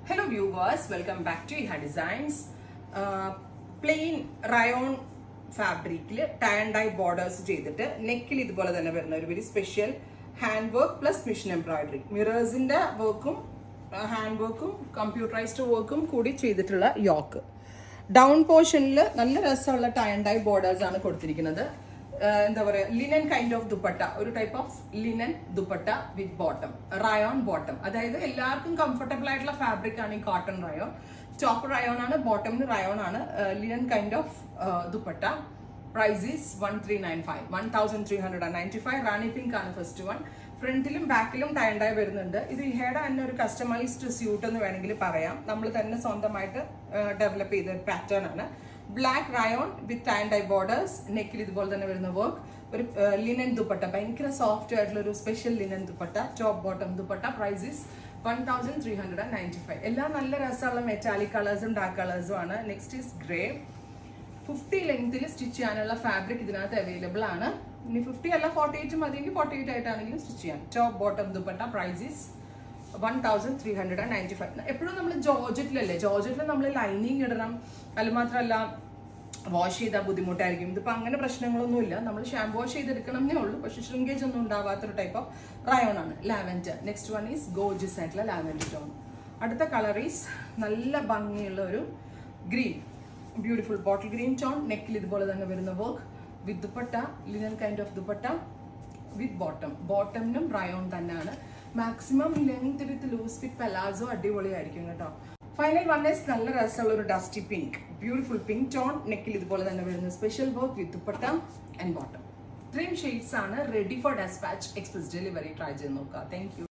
hello viewers welcome back to Iha designs plain rayon ഫാബ്രിക്കിൽ tie and dye borders ചെയ്തിട്ട് നെക്കിൽ ഇതുപോലെ തന്നെ വരുന്ന ഒരു very special hand work plus machine embroidery മിറേഴ്സിന്റെ വർക്കും ഹാൻഡ് വർക്കും കമ്പ്യൂട്ടറൈസ്ഡ് വർക്കും കൂടി ചെയ്തിട്ടുള്ള യോക്ക് ഡൗൺ പോർഷനിൽ നല്ല രസമുള്ള ടയൻ ഡൈ ബോർഡേഴ്സ് ആണ് കൊടുത്തിരിക്കുന്നത് ആഹ് എന്താ പറയുക ലിനൻ കൈൻഡ് ഓഫ് ദുപ്പട്ട ഒരു type of linen dupatta with bottom rayon bottom അതായത് എല്ലാവർക്കും കംഫർട്ടബിൾ ആയിട്ടുള്ള ഫാബ്രിക് ആണ് ഈ കോട്ടൺ റയോൺ ടോപ്പ് റയോൺ ആണ് ബോട്ടമിന് റയോൺ ആണ് linen kind of dupatta price is one three nine five one thousand three hundred ninety five rani pink ആണ് ഫസ്റ്റ് വൺ ഫ്രണ്ടിലും ബാക്കിലും ടയൻഡായി വരുന്നുണ്ട് ഇത് ഇഹയുടെ തന്നെ ഒരു കസ്റ്റമൈസ്ഡ് സ്യൂട്ട് എന്ന് വേണമെങ്കിൽ പറയാം നമ്മൾ തന്നെ സ്വന്തമായിട്ട് ഡെവലപ്പ് ചെയ്ത ഒരു പാറ്റേൺ ആണ് black rayon with tie and dye borders നെക്കിൽ ഇതുപോലെ തന്നെ വരുന്ന വർക്ക് ഒരു ലിനൻ ദുപ്പട്ട ഭയങ്കര സോഫ്റ്റ് ആയിട്ടുള്ള ഒരു special linen dupatta top bottom dupatta prices one thousand three hundred and ninety five എല്ലാം നല്ല രസമുള്ള മെറ്റാലിക് കളേഴ്സും ഡാർക്ക് കളേഴ്സും ആണ് നെക്സ്റ്റ് ഈസ് ഗ്രേ ഫിഫ്റ്റി ലെങ്ത്തിൽ സ്റ്റിച്ച് ചെയ്യാനുള്ള ഫാബ്രിക് ഇതിനകത്ത് അവൈലബിൾ ആണ് ഇനി ഫിഫ്റ്റി അല്ല ഫോർട്ടി എയ്റ്റ് മതിയെങ്കിൽ ഫോർട്ടി എയ്റ്റ് ആയിട്ടാണെങ്കിലും സ്റ്റിച്ച് ചെയ്യാം top bottom dupatta prices one thousand three hundred and ninety five എപ്പോഴും നമ്മൾ ജോർജറ്റിലല്ലേ ജോർജറ്റിൽ നമ്മൾ ലൈനിങ് ഇടണം അത് മാത്രമല്ല വാഷ് ചെയ്താൽ ബുദ്ധിമുട്ടായിരിക്കും ഇതിപ്പോൾ അങ്ങനെ പ്രശ്നങ്ങളൊന്നുമില്ല നമ്മൾ ഷാമ്പു വാഷ് ചെയ്തെടുക്കണം എന്നേ ഉള്ളൂ പക്ഷേ ഷ്രിങ്കേജ് ഒന്നും ഉണ്ടാവാത്തൊരു ടൈപ്പ് ഓഫ് റയോൺ ആണ് lavender next one is gorgeous ആയിട്ടുള്ള ലാവൻഡർ ടോൺ അടുത്ത കളർ ഈസ് നല്ല ഭംഗിയുള്ള ഒരു green beautiful bottle green tone നെക്കിൽ ഇതുപോലെ തന്നെ വരുന്ന work with dupatta linen kind of dupatta with bottom ബോട്ടമിനും റയോൺ തന്നെയാണ് maximum length with loose with palazzo അടിപൊളിയായിരിക്കും കേട്ടോ ഫൈനൽ വൺ ഈസ് നല്ല രസമുള്ള ഒരു dusty pink beautiful pink tone നെക്കിൽ ഇതുപോലെ തന്നെ വരുന്ന special work with dupatta and bottom ഇത്രയും ഷെയ്ഡ്സ് ആണ് ready for despatch express delivery try ചെയ്ത് നോക്കുക താങ്ക്